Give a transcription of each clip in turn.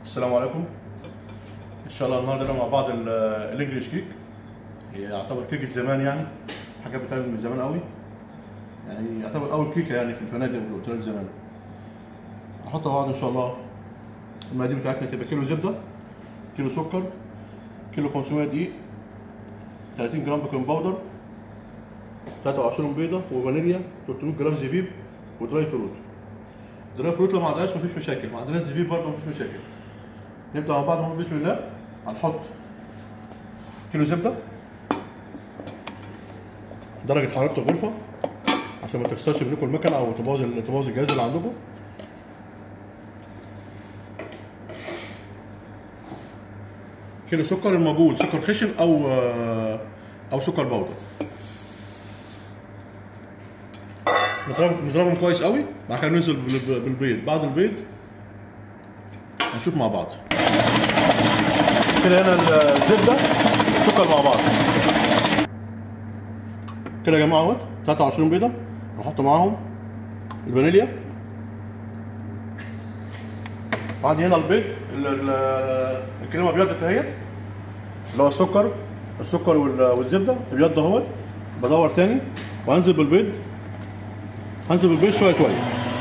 السلام عليكم ان شاء الله النهارده مع بعض ال- الانجليش كيك هي يعتبر كيك الزمان يعني حاجه بتتعمل من زمان قوي يعني يعتبر اول كيكه يعني في الفنادق والاوتيلات زمان هحط مع بعض ان شاء الله المقادير بتاعتنا تبقى كيلو زبده كيلو سكر كيلو 500 دقيق 30 جرام بيكنج باودر 23 بيضه وفانيليا 300 جرام زبيب ودراي فروت دراي فروت لو ما عندناش مفيش مشاكل ما عندناش زبيب برضه مفيش مشاكل نبدا مع بعض اهو بسم الله هنحط كيلو زبده درجه حراره الغرفه عشان ما تكسرش منكم المكنه او تبوظ تبوظ الجهاز اللي عندكم كيلو سكر المقبول سكر خشن او او سكر باودر نضربهم نضربهم كويس قوي بعد كده ننزل بال- بالبيض بعد البيض هنشوف مع بعض كده هنا الزبده والسكر مع بعض كده يا جماعه اهوت 23 بيضه نحط معاهم الفانيليا بعد هنا البيض ال- ال- الكريمه ابيضت اهيت اللي هو السكر السكر وال- والزبده ابيض اهوت بدور تاني وانزل بالبيض هنزل بالبيض شويه شويه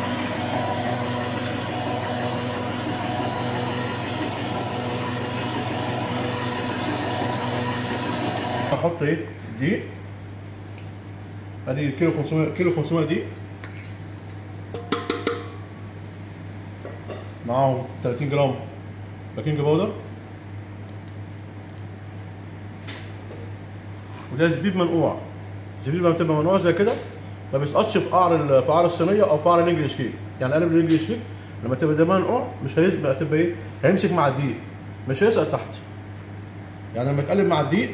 هحط ايه دقيق ادي كيلو 500 كيلو 500 دقيق معاهم 30 جرام بيكنج باودر وده زبيب منقوع زبيب لما تبقى منقوع زي كده ما بيسقطش في قعر ال- في قعر الصينيه او في قعر الانجليش كيك يعني قلب الانجليش كيك لما تبقى ده منقوع مش هيسبق هتبقى ايه هيمسك مع الدقيق مش هيسقط تحت يعني لما تقلب مع الدقيق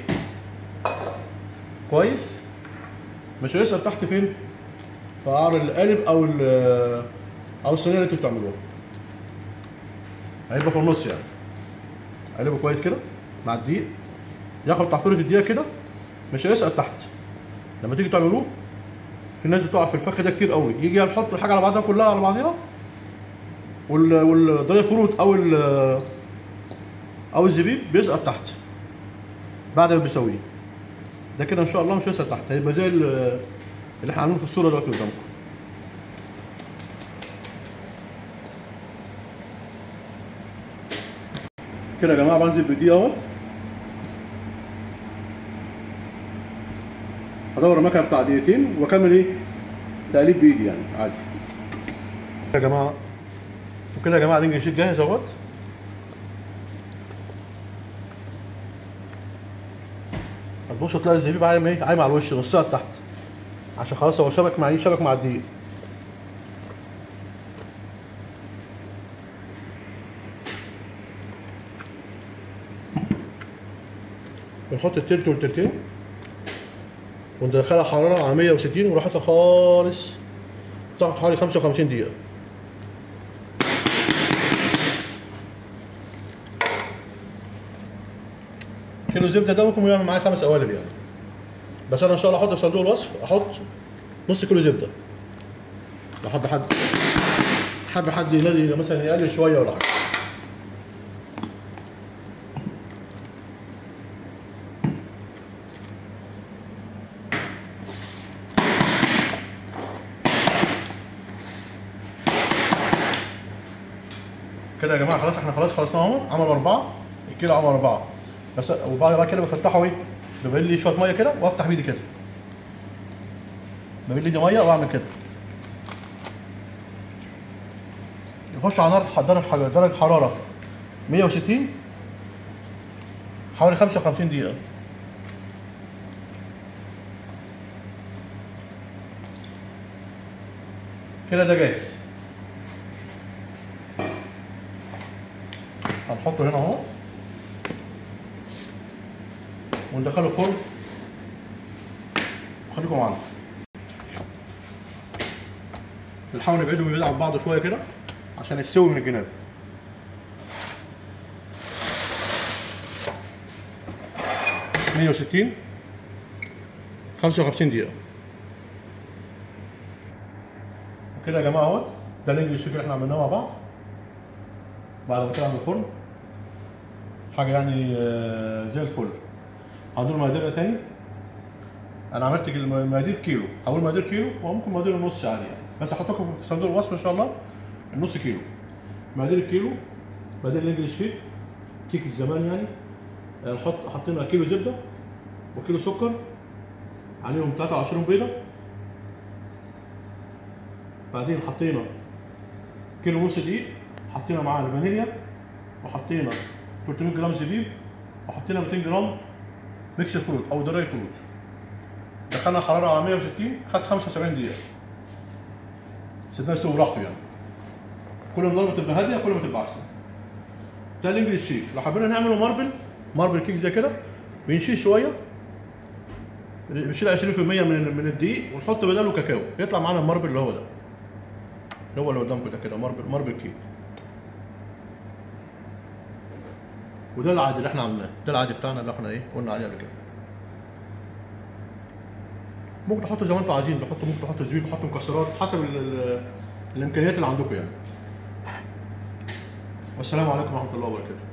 كويس مش هيسقط تحت فين في قعر القالب او ال- او الصينيه اللي انتوا بتعملوها هيبقى في النص يعني قلبه كويس كده مع الدقيق ياخد تعفيره الدقيقه كده مش هيسقط تحت لما تيجي تعملوه في ناس بتقع في الفخ ده كتير قوي يجي يحط الحاجه على بعضها كلها على بعضها وال والدراي فروت او ال او الزبيب بيسقط تحت بعد ما بيسويه ده كده ان شاء الله مش هيسقط تحت هيبقى زي ال- اللي احنا عاملينه في الصوره دلوقتي قدامكم كده يا جماعه بنزل بدي اهوت هدور المكنه بتاع دقيقتين واكمل ايه تقليب بايدي يعني عادي يا جماعه وكده يا جماعه الانجليش جاهز اهوت هتبصوا تلاقي الزبيب عايم ايه عايم على الوش نصها تحت عشان خلاص هو شبك مع ايه شبك مع الدقيق ونحط التلت والتلتين وندخلها حرارة على 160 وراحتها خالص تاخد حوالي 55 دقيقة كيلو زبدة ده ممكن يعمل معايا خمس قوالب يعني بس انا ان شاء الله احط في صندوق الوصف احط نص كيلو زبدة لو حب حد حب حد ينزل مثلا يقلل شوية ولا حاجة كده يا جماعه خلاص احنا خلاص خلصنا اهو عمل اربعه الكيلو عمل اربعه بس وبعد بقى كده بفتحه ايه ببين لي شويه ميه كده وافتح بايدي كده ببين لي دي ميه واعمل كده يخش على نار درجه حراره درجه حراره 160 حوالي 55 دقيقه كده ده جاهز هنحطه هنا اهو وندخله الفرن خليكم معانا بنحاول نبعده بعيد عن بعضه شويه كده عشان يستوي من الجناب مية وستين خمسة وخمسين دقيقة وكده يا جماعة اهوت ده الانجليش اللي احنا عملناه مع بعض بعد ما طلع من الفرن حاجه يعني آه، زي الفل هدور مقادير تاني انا عملت المقادير كيلو هقول مقادير كيلو وممكن مقادير نص عادي يعني بس هحط لكم في صندوق الوصف ان شاء الله النص كيلو مقادير الكيلو مقادير الانجليش كيك كيك الزمان يعني آه، نحط حطينا كيلو زبده وكيلو سكر عليهم 23 بيضه بعدين حطينا كيلو ونص دقيق حطينا معاه الفانيليا وحطينا 300 جرام زبيب وحطينا 200 جرام ميكس فروت او دراي فروت دخلنا حراره على 160 خد 75 دقيقه سيبناه يستوي براحته يعني كل ما النار تبقى هاديه كل ما تبقى احسن ده الانجليش شيك لو حبينا نعمله ماربل ماربل كيك زي كده بنشيل شويه بنشيل 20% من من الدقيق ونحط بداله كاكاو يطلع معانا الماربل اللي هو ده اللي هو اللي قدامكم ده كده ماربل ماربل كيك وده العادي اللي احنا عملناه ده العادي بتاعنا اللي احنا ايه قلنا عليه قبل كده ممكن تحطوا زي ما انتوا عايزين تحطوا ممكن تحطوا زبيب تحطوا مكسرات حسب ال ال الامكانيات اللي عندكم يعني والسلام عليكم ورحمه الله وبركاته